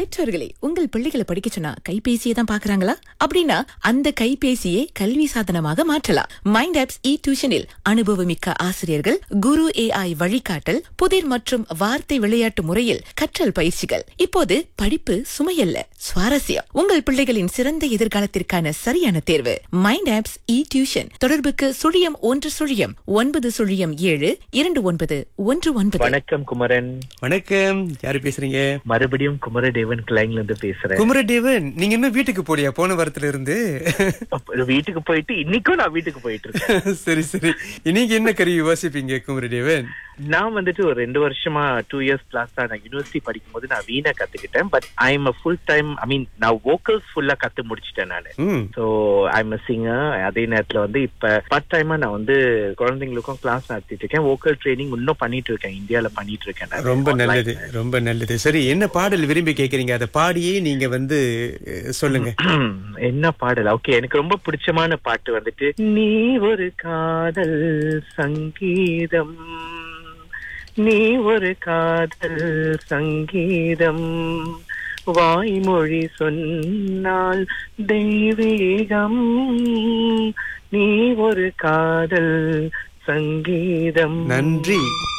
பெற்றோர்களே உங்கள் பிள்ளைகளை படிக்க சொன்னா கைபேசியை தான் பாக்குறாங்களா அப்படின்னா அந்த கைபேசியை கல்வி சாதனமாக மாற்றலாம் மைண்ட் ஆப்ஸ் இ டியூஷனில் அனுபவமிக்க ஆசிரியர்கள் குரு ஏஐ வழிகாட்டல் புதிர் மற்றும் வார்த்தை விளையாட்டு முறையில் கற்றல் பயிற்சிகள் இப்போது படிப்பு சுமையல்ல சுவாரஸ்யம் உங்கள் பிள்ளைகளின் சிறந்த எதிர்காலத்திற்கான சரியான தேர்வு மைண்ட் ஆப்ஸ் இ டியூஷன் தொடர்புக்கு சுழியம் ஒன்று சுழியம் ஒன்பது சுழியம் ஏழு இரண்டு ஒன்பது ஒன்று ஒன்பது வணக்கம் குமரன் வணக்கம் யாரு பேசுறீங்க மறுபடியும் குமரதேவன் கிளைங்ல இருந்து பேசுறேன் குமரதேவன் நீங்க இன்னும் வீட்டுக்கு போலியா போன வாரத்துல இருந்து அப்ப வீட்டுக்கு போயிட்டு இன்னைக்கும் நான் வீட்டுக்கு போயிட்டு இருக்கேன் சரி சரி இன்னைக்கு என்ன கருவி வாசிப்பீங்க குமரதேவன் நான் வந்துட்டு ஒரு ரெண்டு வருஷமா டூ இயர்ஸ் பிளாஸ் தான் நான் யூனிவர்சிட்டி படிக்கும் போது நான் வீணை கத்துக்கிட்டேன் but I am full time I mean நான் வோக்கல்ஸ் ஃபுல்லா கத்து முடிச்சிட்டேன் நான் ம் ஸோ ஐ எம் சிங்கர் அதே நேரத்துல வந்து இப்ப பார்ட் டைமா நான் வந்து குழந்தைங்களுக்கும் கிளாஸ் நடத்திட்டு இருக்கேன் வோக்கல் ட்ரைனிங் இன்னும் பண்ணிட்டு இருக்கேன் இந்தியால பண்ணிட்டு இருக்கேன் நான். ரொம்ப Online. நல்லது ரொம்ப நல்லது சரி என்ன பாடல் விரும்பி கேக்குறீங்க அதை பாடியே நீங்க வந்து அஹ், சொல்லுங்க என்ன பாடல் ஓகே எனக்கு ரொம்ப பிடிச்சமான பாட்டு வந்துட்டு நீ ஒரு காதல் சங்கீதம் நீ ஒரு காதல் சங்கீதம் வாய்மொழி சொன்னால் தெய்வீகம் நீ ஒரு காதல் சங்கீதம் நன்றி